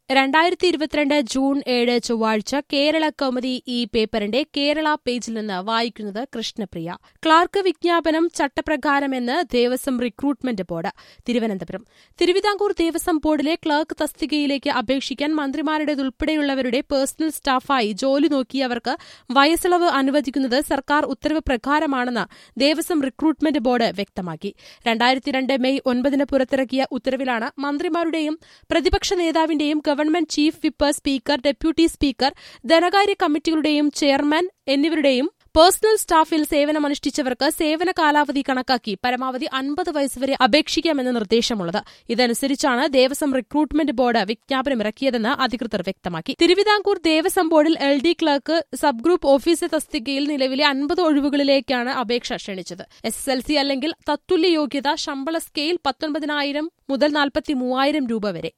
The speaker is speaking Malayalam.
രണ്ടായിരത്തി ഇരുപത്തിരണ്ട് ജൂൺ ഏഴ് ചൊവ്വാഴ്ച കേരള കൗമുദി ഈ പേപ്പറിന്റെ കേരള പേജിൽ നിന്ന് വായിക്കുന്നത് കൃഷ്ണപ്രിയ ക്ലാർക്ക് വിജ്ഞാപനം ചട്ടപ്രകാരമെന്ന് ദേവസ്വം റിക്രൂട്ട്മെന്റ് ബോർഡ് തിരുവനന്തപുരം തിരുവിതാംകൂർ ദേവസ്വം ബോർഡിലെ ക്ലർക്ക് തസ്തികയിലേക്ക് അപേക്ഷിക്കാൻ മന്ത്രിമാരുടേതുൾപ്പെടെയുള്ളവരുടെ പേഴ്സണൽ സ്റ്റാഫായി ജോലി നോക്കിയവർക്ക് വയസ്സിളവ് അനുവദിക്കുന്നത് സർക്കാർ ഉത്തരവ് പ്രകാരമാണെന്ന് ദേവസ്വം റിക്രൂട്ട്മെന്റ് ബോർഡ് വ്യക്തമാക്കി രണ്ടായിരത്തി രണ്ട് മെയ് ഒൻപതിന് പുറത്തിറക്കിയ ഉത്തരവിലാണ് മന്ത്രിമാരുടെയും പ്രതിപക്ഷ നേതാവിന്റെയും government chief whip speaker deputy speaker ധനകാര്യ കമ്മിറ്റികളുടെയും ചെയർമാൻ എന്നിവരുടെയും പേഴ്സണൽ സ്റ്റാഫിൽ സേവനമനുഷ്ഠിച്ചവർക്ക് സേവന കാലാവധി കണക്കാക്കി പരമാവധി അൻപത് വയസ്സുവരെ അപേക്ഷിക്കാമെന്ന നിർദ്ദേശമുള്ളത് ഇതനുസരിച്ചാണ് ദേവസ്വം റിക്രൂട്ട്മെന്റ് ബോർഡ് വിജ്ഞാപനമിറക്കിയതെന്ന് അധികൃതർ വ്യക്തമാക്കി തിരുവിതാംകൂർ ദേവസ്വം ബോർഡിൽ L D clerk sub group officer തസ്തികയിൽ നിലവിലെ അൻപത് ഒഴിവുകളിലേക്കാണ് അപേക്ഷ ക്ഷണിച്ചത് എസ് എസ് എൽ സി അല്ലെങ്കിൽ തത്തുല്യ യോഗ്യത ശമ്പള സ്കെയിൽ പത്തൊൻപതിനായിരം മുതൽ നാൽപ്പത്തി മൂവായിരം രൂപ വരെ